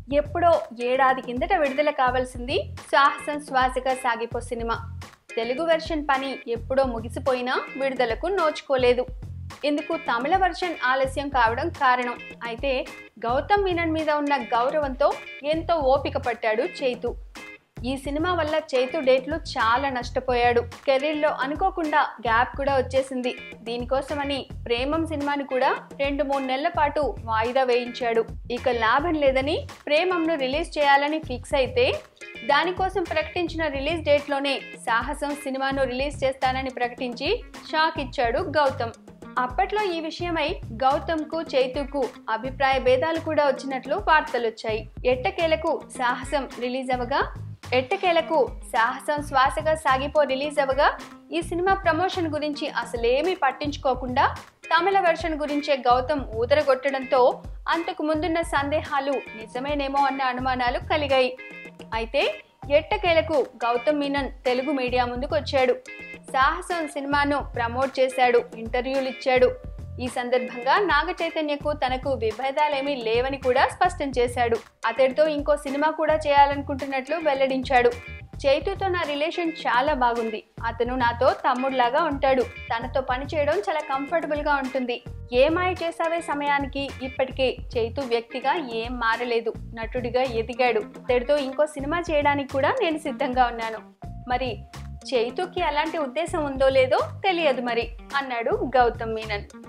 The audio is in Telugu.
ఎప్పుడో ఏడాది కిందట విడుదల కావాల్సింది సాహసం శ్వాసగా సాగిపో సినిమా తెలుగు వెర్షన్ పని ఎప్పుడో ముగిసిపోయినా విడుదలకు నోచుకోలేదు ఇందుకు తమిళ వెర్షన్ ఆలస్యం కావడం కారణం అయితే గౌతమ్ మీనన్ మీద ఉన్న గౌరవంతో ఎంతో ఓపిక పట్టాడు చైతు ఈ సినిమా వల్ల చైతు డేట్లు చాలా నష్టపోయాడు కెరీర్లో అనుకోకుండా గ్యాప్ కూడా వచ్చేసింది దీనికోసమని ప్రేమం సినిమాని కూడా రెండు మూడు నెలల పాటు వాయిదా వేయించాడు ఇక లాభం లేదని ప్రేమంను రిలీజ్ చేయాలని ఫిక్స్ అయితే దానికోసం ప్రకటించిన రిలీజ్ డేట్లోనే సాహసం సినిమాను రిలీజ్ చేస్తానని ప్రకటించి షాక్ ఇచ్చాడు గౌతమ్ అప్పట్లో ఈ విషయమై గౌతమ్కు చైతుకు అభిప్రాయ భేదాలు కూడా వచ్చినట్లు వార్తలొచ్చాయి ఎట్టకేలకు సాహసం రిలీజ్ అవ్వగా ఎట్టకేలకు సాహసం శ్వాసగా సాగిపో రిలీజ్ అవ్వగా ఈ సినిమా ప్రమోషన్ గురించి అసలేమీ పట్టించుకోకుండా తమిళ వెర్షన్ గురించే గౌతమ్ ఊదరగొట్టడంతో అంతకు ముందున్న సందేహాలు నిజమేనేమో అన్న అనుమానాలు కలిగాయి అయితే ఎట్టకేలకు గౌతమ్ మీనన్ తెలుగు మీడియా ముందుకు వచ్చాడు సాహసం సినిమాను ప్రమోట్ చేశాడు ఇంటర్వ్యూలు ఇచ్చాడు ఈ సందర్భంగా నాగ చైతన్యకు తనకు విభేదాలేమీ లేవని కూడా స్పష్టం చేశాడు అతడితో ఇంకో సినిమా కూడా చేయాలనుకుంటున్నట్లు వెల్లడించాడు చైతుతో నా రిలేషన్ చాలా బాగుంది అతను నాతో తమ్ముడులాగా ఉంటాడు తనతో పని చేయడం చాలా కంఫర్టబుల్ గా ఉంటుంది ఏ మాయ చేసావే సమయానికి ఇప్పటికే చైతు వ్యక్తిగా ఏం మారలేదు నటుడిగా ఎదిగాడు అతడితో ఇంకో సినిమా చేయడానికి కూడా నేను సిద్ధంగా ఉన్నాను మరి చైతుకి అలాంటి ఉద్దేశం ఉందో లేదో తెలియదు మరి అన్నాడు గౌతమ్ మీనన్